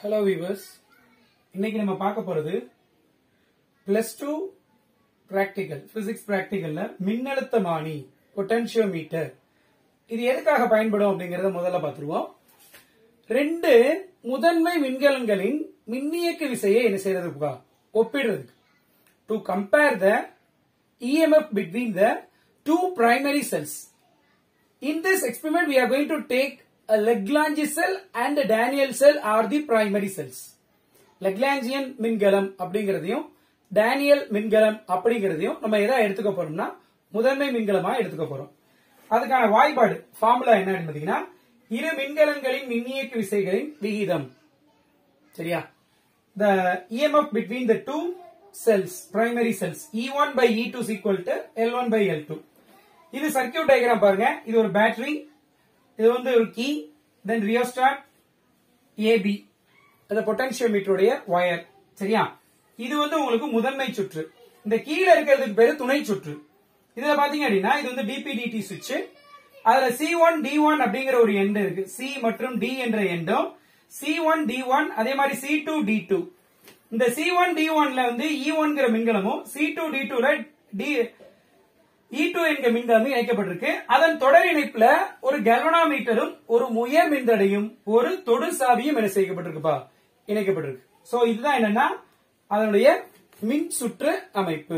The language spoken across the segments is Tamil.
ஹலோ வீவர்ஸ் இன்னைக்கு நம்ம பார்க்க போறது பிளஸ் டூ பிராக்டிக்கல் பிசிக்ஸ் பிராக்டிக்கல்ல மின்னழுத்தமானி பொட்டன்ஷியோமீட்டர் இது எதுக்காக பயன்படும் அப்படிங்கறத முதல்ல பார்த்துருவோம் ரெண்டு முதன்மை மின்கலன்களின் மின்னியக்கு விசையை என்ன செய்யறதுப்பா ஒப்பிடுறதுக்கு to compare the EMF between the two primary cells In this experiment, we are going to take a Lagrange cell and a Daniel cell are the primary cells. Lagrangian மின்கலம் அப்படிங்கறதையும் டேனியல் மின்கலம் அப்படிங்கறதையும் நம்ம எதா எடுத்துக்க போறோம்னா முதன்மை மின்கலமா எடுத்துக்க போறோம் அதுக்கான வாய்ப்பாடு ஃபார்முலா என்னன்னு பாத்தீங்கன்னா இரு மின்கலன்களின் மின்னியக்கு விசைகளின் விகிதம் சரியா the EMF between the two cells primary cells E1 by E2 is equal to L1 by L2 இது சர்க்கியூட் டயக்ராம் பாருங்க இது ஒரு பேட்டரி இது வந்து ஒரு கீ தென் ரியோஸ்டாட் ஏபி அந்த பொட்டன்ஷியோமீட்டருடைய ஒயர் சரியா இது வந்து உங்களுக்கு முதன்மை சுற்று இந்த கீழே இருக்கிறதுக்கு பேரு துணை சுற்று இதுல பாத்தீங்க அப்படின்னா இது வந்து டிபிடிடி சுவிட்ச் அதுல சி ஒன் டி ஒன் அப்படிங்கிற ஒரு எண்ட் இருக்கு சி மற்றும் டி என்ற எண்டும் சி ஒன் டி ஒன் அதே மாதிரி சி டூ டி டூ இந்த சி ஒன் டி ஒன்ல வந்து இ ஒன்கிற மின்கலமும் சி டூ டி டூல டி இ டூ என்கிற மின்கலமும் இணைக்கப்பட்டிருக்கு அதன் தொடர் இணைப்புல ஒரு கல்வனாமீட்டரும் ஒரு உயர் மின்தடையும் ஒரு தொடு சாவியும் என்ன செய்யப்பட்டிருக்குப்பா இணைக்கப்பட்டிருக்கு சோ இதுதான் என்னன்னா அதனுடைய மின் சுற்று அமைப்பு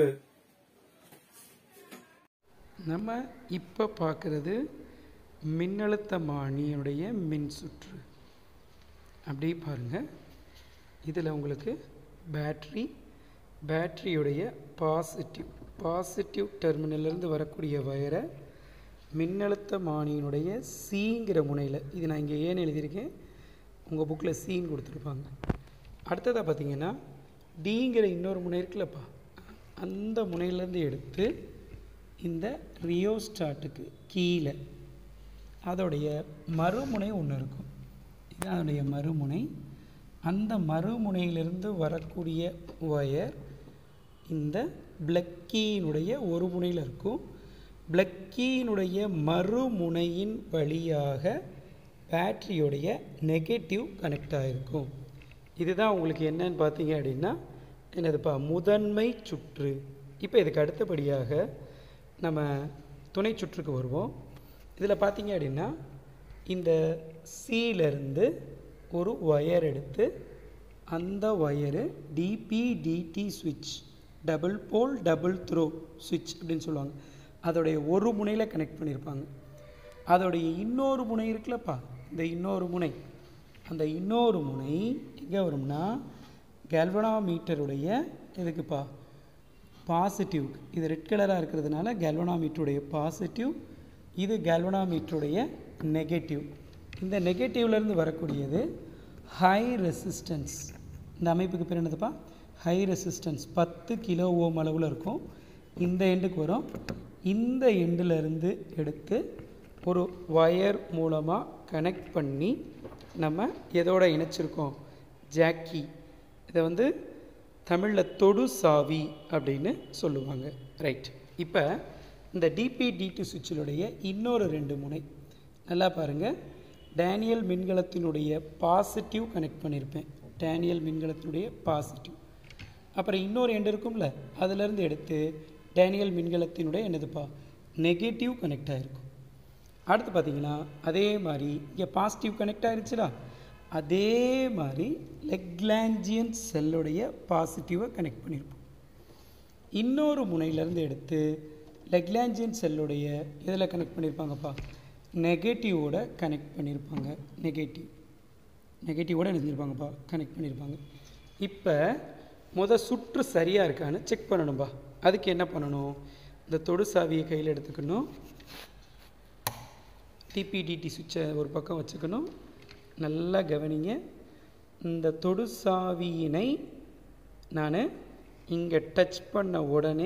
நம்ம இப்போ பார்க்குறது மின்னழுத்தமானியுடைய மின் சுற்று அப்படியே பாருங்கள் இதில் உங்களுக்கு பேட்ரி பேட்டரியுடைய பாசிட்டிவ் பாசிட்டிவ் டெர்மினல்லேருந்து வரக்கூடிய வயரை மின்னழுத்தமானியினுடைய சிங்கிற முனையில் இது நான் இங்கே ஏன்னு எழுதியிருக்கேன் உங்கள் புக்கில் சீன் கொடுத்துருப்பாங்க அடுத்ததாக பார்த்தீங்கன்னா டிங்கிற இன்னொரு முனை இருக்குல்லப்பா அந்த முனையிலேருந்து எடுத்து இந்த ரியோஸ்டாட்டுக்கு கீழே அதோடைய மறுமுனை ஒன்று இருக்கும் இது அதோடைய மறுமுனை அந்த மறுமுனையிலிருந்து வரக்கூடிய ஒயர் இந்த பிளக்கியினுடைய ஒரு முனையில் இருக்கும் பிளக்கியினுடைய மறுமுனையின் வழியாக பேட்டரியோடைய நெகட்டிவ் கனெக்ட் ஆகிருக்கும் இதுதான் உங்களுக்கு என்னன்னு பார்த்தீங்க அப்படின்னா என்னதுப்பா முதன்மை சுற்று இப்போ இதுக்கு அடுத்தபடியாக நம்ம துணை சுற்றுக்கு வருவோம் இதில் பார்த்தீங்க அப்படின்னா இந்த சீலேருந்து ஒரு ஒயர் எடுத்து அந்த ஒயரு டிபிடிடி சுவிட்ச் டபுள் போல் டபுள் த்ரோ சுவிட்ச் அப்படின்னு சொல்லுவாங்க அதோடைய ஒரு முனையில் கனெக்ட் பண்ணியிருப்பாங்க அதோடைய இன்னொரு முனை இருக்குல்லப்பா இந்த இன்னொரு முனை அந்த இன்னொரு முனை எங்கே வரும்னா கேல்வனாமீட்டருடைய எதுக்குப்பா பாசிட்டிவ் இது ரெட் கலராக இருக்கிறதுனால கேல்வனாமீட்டருடைய பாசிட்டிவ் இது கேல்வனாமீட்டருடைய நெகட்டிவ் இந்த நெகட்டிவ்லேருந்து வரக்கூடியது ஹை ரெசிஸ்டன்ஸ் இந்த அமைப்புக்கு பேர் என்னதுப்பா ஹை ரெசிஸ்டன்ஸ் பத்து கிலோ ஓம் அளவில் இருக்கும் இந்த எண்டுக்கு வரும் இந்த எண்டிலிருந்து எடுத்து ஒரு ஒயர் மூலமாக கனெக்ட் பண்ணி நம்ம எதோட இணைச்சிருக்கோம் ஜாக்கி இதை வந்து தமிழில் தொடு சாவி அப்படின்னு சொல்லுவாங்க ரைட் இப்போ இந்த டிபி டிடி சுவிட்சினுடைய இன்னொரு ரெண்டு முனை நல்லா பாருங்கள் டேனியல் மின்கலத்தினுடைய பாசிட்டிவ் கனெக்ட் பண்ணியிருப்பேன் டேனியல் மின்கலத்தினுடைய பாசிட்டிவ் அப்புறம் இன்னொரு எண்டு இருக்கும்ல அதிலேருந்து எடுத்து டேனியல் மின்கலத்தினுடைய என்னதுப்பா நெகட்டிவ் கனெக்ட் ஆகிருக்கும் அடுத்து பார்த்தீங்கன்னா அதே மாதிரி இங்கே பாசிட்டிவ் கனெக்ட் ஆயிருச்சுடா அதே மாதிரி லெக்லாஞ்சியன் செல்லுடைய பாசிட்டிவை கனெக்ட் பண்ணியிருப்போம் இன்னொரு முனையிலேருந்து எடுத்து லெக்லாஞ்சியன் செல்லுடைய இதில் கனெக்ட் பண்ணியிருப்பாங்கப்பா நெகட்டிவோட கனெக்ட் பண்ணியிருப்பாங்க நெகட்டிவ் நெகட்டிவோட எழுதியிருப்பாங்கப்பா கனெக்ட் பண்ணியிருப்பாங்க இப்போ முத சுற்று சரியாக இருக்கான்னு செக் பண்ணணும்பா அதுக்கு என்ன பண்ணணும் இந்த தொடு சாவியை கையில் எடுத்துக்கணும் டிபிடிடி சுவிட்சை ஒரு பக்கம் வச்சுக்கணும் நல்லா கவனிங்க இந்த தொடு சாவியினை நான் இங்கே டச் பண்ண உடனே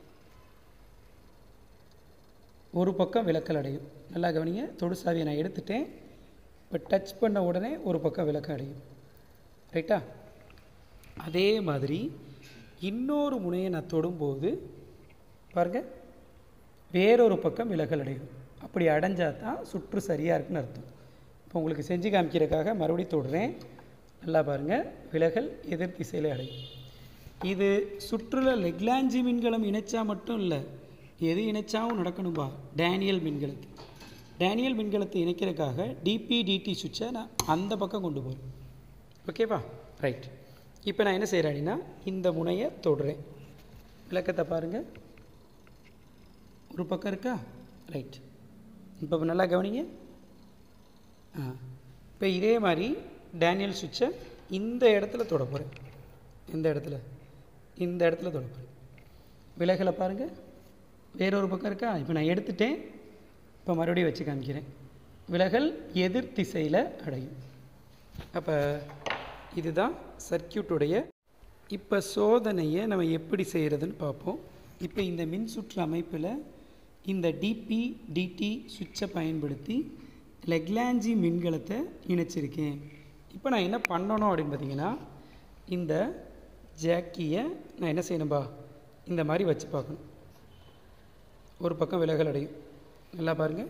ஒரு பக்கம் விளக்கல் அடையும் நல்லா கவனிங்க தொடு சாவியை நான் எடுத்துட்டேன் இப்போ டச் பண்ண உடனே ஒரு பக்கம் விளக்கு அடையும் ரைட்டா அதே மாதிரி இன்னொரு முனையை நான் தொடும்போது பாருங்கள் வேறொரு பக்கம் விலகல் அடையும் அப்படி அடைஞ்சால் தான் சுற்று சரியாக இருக்குன்னு அர்த்தம் இப்போ உங்களுக்கு செஞ்சு காமிக்கிறதுக்காக மறுபடியும் தொடுறேன் நல்லா பாருங்க விலகல் எதிர் திசையில் அடையும் இது சுற்றுல லெக்லாஞ்சி மின்கலம் இணைச்சா மட்டும் இல்லை எது இணைச்சாவும் நடக்கணும்பா டேனியல் மின்கலத்து டேனியல் மின்கலத்தை இணைக்கிறதுக்காக டிபி டிடி சுவிட்சை நான் அந்த பக்கம் கொண்டு போகிறேன் ஓகேவா ரைட் இப்போ நான் என்ன செய்கிறேன் அப்படின்னா இந்த முனையை தொடுறேன் விளக்கத்தை பாருங்கள் ஒரு பக்கம் இருக்கா ரைட் இப்போ நல்லா கவனிங்க ஆ இப்போ இதே மாதிரி டேனியல் சுவிட்சை இந்த இடத்துல தொட போகிறேன் இந்த இடத்துல இந்த இடத்துல தொட போகிறேன் விலகலை பாருங்கள் வேறொரு பக்கம் இருக்கா இப்போ நான் எடுத்துட்டேன் இப்போ மறுபடியும் வச்சு காமிக்கிறேன் விலகல் எதிர் திசையில் அடையும் அப்போ இதுதான் சர்க்கியூட்டுடைய இப்போ சோதனையை நம்ம எப்படி செய்கிறதுன்னு பார்ப்போம் இப்போ இந்த மின் சுற்று அமைப்பில் இந்த டிபி டிடி சுவிட்சை பயன்படுத்தி லெக்லாஞ்சி மின்கலத்தை இணைச்சிருக்கேன் இப்போ நான் என்ன பண்ணணும் அப்படின்னு பார்த்தீங்கன்னா இந்த ஜாக்கியை நான் என்ன செய்யணும்பா இந்த மாதிரி வச்சு பார்க்கணும் ஒரு பக்கம் விலகல் அடையும் நல்லா பாருங்கள்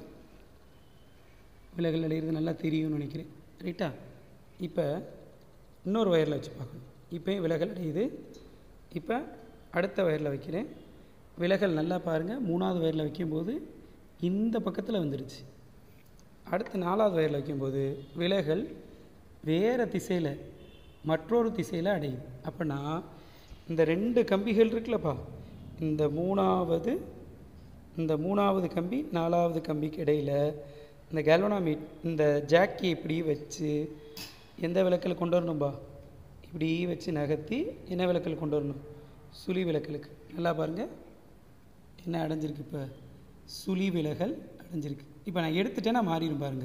விலகல் அடைகிறது நல்லா தெரியும்னு நினைக்கிறேன் ரைட்டா இப்போ இன்னொரு வயரில் வச்சு பார்க்கணும் இப்போயும் விலகல் அடையுது இப்போ அடுத்த வயரில் வைக்கிறேன் விலகல் நல்லா பாருங்கள் மூணாவது வயரில் வைக்கும்போது இந்த பக்கத்தில் வந்துடுச்சு அடுத்து நாலாவது வயரில் வைக்கும்போது விலகல் வேறு திசையில் மற்றொரு திசையில் அடையுது அப்போனா இந்த ரெண்டு கம்பிகள் இருக்குல்லப்பா இந்த மூணாவது இந்த மூணாவது கம்பி நாலாவது கம்பிக்கு இடையில் இந்த கேல்வனாமீட் இந்த ஜாக்கி இப்படி வச்சு எந்த விளக்கில் கொண்டு வரணும்பா இப்படி வச்சு நகர்த்தி என்ன விளக்கில் கொண்டு வரணும் சுழி விளக்கலுக்கு நல்லா பாருங்கள் என்ன அடைஞ்சிருக்கு இப்போ சுழி விலகல் அடைஞ்சிருக்கு இப்போ நான் எடுத்துட்டேன்னா மாறிடும் பாருங்க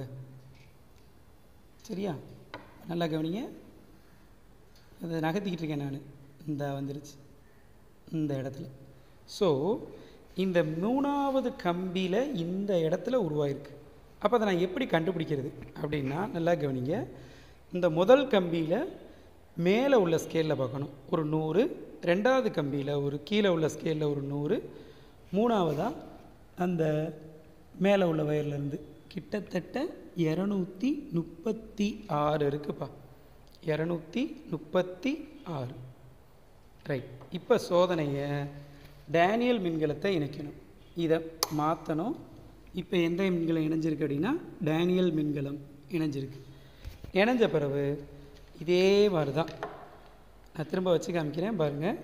சரியா நல்லா கவனிங்க அதை நகர்த்திக்கிட்டு இருக்கேன் நான் இந்த வந்துருச்சு இந்த இடத்துல ஸோ இந்த மூணாவது கம்பியில் இந்த இடத்துல உருவாயிருக்கு அப்போ அதை நான் எப்படி கண்டுபிடிக்கிறது அப்படின்னா நல்லா கவனிங்க இந்த முதல் கம்பியில் மேலே உள்ள ஸ்கேலில் பார்க்கணும் ஒரு நூறு ரெண்டாவது கம்பியில் ஒரு கீழே உள்ள ஸ்கேலில் ஒரு நூறு மூணாவதாக அந்த மேலே உள்ள வயர்லேருந்து கிட்டத்தட்ட இரநூத்தி முப்பத்தி ஆறு இருக்குப்பா இரநூத்தி முப்பத்தி ஆறு ரைட் இப்போ சோதனையை டேனியல் மின்கலத்தை இணைக்கணும் இதை மாற்றணும் இப்போ எந்த மின்கலம் இணைஞ்சிருக்கு அப்படின்னா டேனியல் மின்கலம் இணைஞ்சிருக்கு இணைஞ்ச பிறகு இதே மாதிரி தான் நான் திரும்ப வச்சு காமிக்கிறேன் பாருங்கள்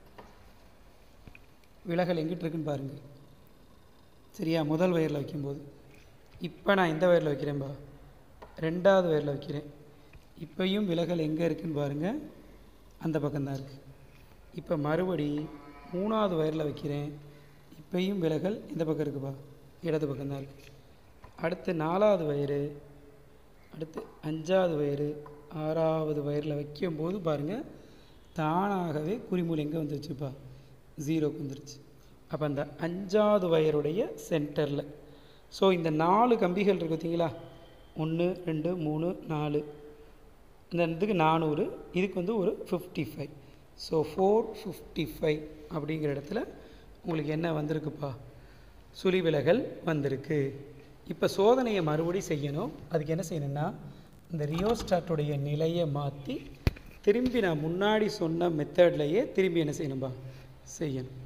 விலகல் எங்கிட்டு இருக்குன்னு பாருங்கள் சரியா முதல் வயரில் வைக்கும்போது இப்போ நான் எந்த வயரில் வைக்கிறேன்பா ரெண்டாவது வயரில் வைக்கிறேன் இப்பையும் விலகல் எங்கே இருக்குன்னு பாருங்கள் அந்த பக்கம்தான் இருக்குது இப்போ மறுபடி மூணாவது வயரில் வைக்கிறேன் இப்பையும் விலகல் இந்த பக்கம் இருக்குப்பா இடது பக்கம்தான் இருக்குது அடுத்து நாலாவது வயரு அடுத்து அஞ்சாவது வயரு ஆறாவது வயரில் வைக்கும்போது பாருங்கள் தானாகவே குறிமூல் எங்கே வந்துருச்சுப்பா ஜீரோக்கு வந்துருச்சு அப்போ அந்த அஞ்சாவது வயருடைய சென்டரில் ஸோ இந்த நாலு கம்பிகள் இருக்கு பார்த்தீங்களா ஒன்று ரெண்டு மூணு நாலு இந்த இதுக்கு நானூறு இதுக்கு வந்து ஒரு fifty five so four fifty five அப்படிங்கிற இடத்துல உங்களுக்கு என்ன வந்திருக்குப்பா சுழி விலகல் வந்திருக்கு இப்போ சோதனையை மறுபடி செய்யணும் அதுக்கு என்ன செய்யணும்னா இந்த ரியோஸ்டாட்டுடைய நிலையை மாற்றி திரும்பி நான் முன்னாடி சொன்ன மெத்தட்லையே திரும்பி என்ன செய்யணும்பா செய்யணும்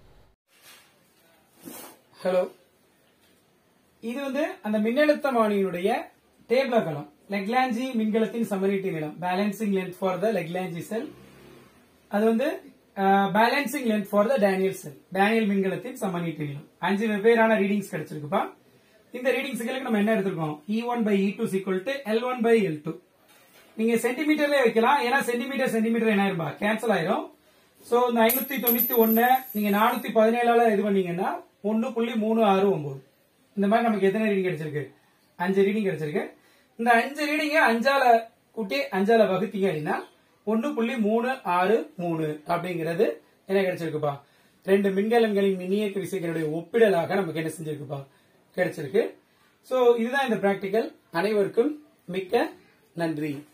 ஹலோ இது வந்து அந்த மின்னழுத்தமானியினுடைய டேபிள் அகலம் லெக்லாஞ்சி மின்கலத்தின் சமநீட்டு நீளம் balancing length for the Leclanche cell அது வந்து balancing length for the Daniel cell Daniel மின்கலத்தின் சமநீட்டு நீளம் அஞ்சு வெவ்வேறான ரீடிங்ஸ் கிடைச்சிருக்குப்பா இந்த ரீடிங்ஸ்களுக்கு நம்ம என்ன எடுத்திருக்கோம் E one by E two equal to L one by L two நீங்க சென்டிமீட்டர்லயே வைக்கலாம் ஏன்னா சென்டிமீட்டர் சென்டிமீட்டர் என்ன ஆயிருப்பா கேன்சல் ஆயிரும் சோ இந்த ஐநூத்தி தொண்ணூத்தி ஒண்ணு நீங்க நானூத்தி பதினேழால இது பண்ணீங்கன்னா ஒன்னு புள்ளி மூணு ஆறு ஒன்பது இந்த மாதிரி நமக்கு எத்தனை ரீடிங் கிடைச்சிருக்கு அஞ்சு ரீடிங் கிடைச்சிருக்கு இந்த அஞ்சு ரீடிங்க அஞ்சால கூட்டி அஞ்சால வகுத்தீங்க அப்படின்னா ஒன்னு புள்ளி மூணு ஆறு மூணு அப்படிங்கிறது என்ன கிடைச்சிருக்குப்பா ரெண்டு மின்கலன்களின் மின்னியக்கு விசைகளுடைய ஒப்பிடலாக நமக்கு என்ன செஞ்சிருக்குப்பா கிடைச்சிருக்கு சோ இதுதான் இந்த பிராக்டிக்கல் அனைவருக்கும் மிக்க நன்றி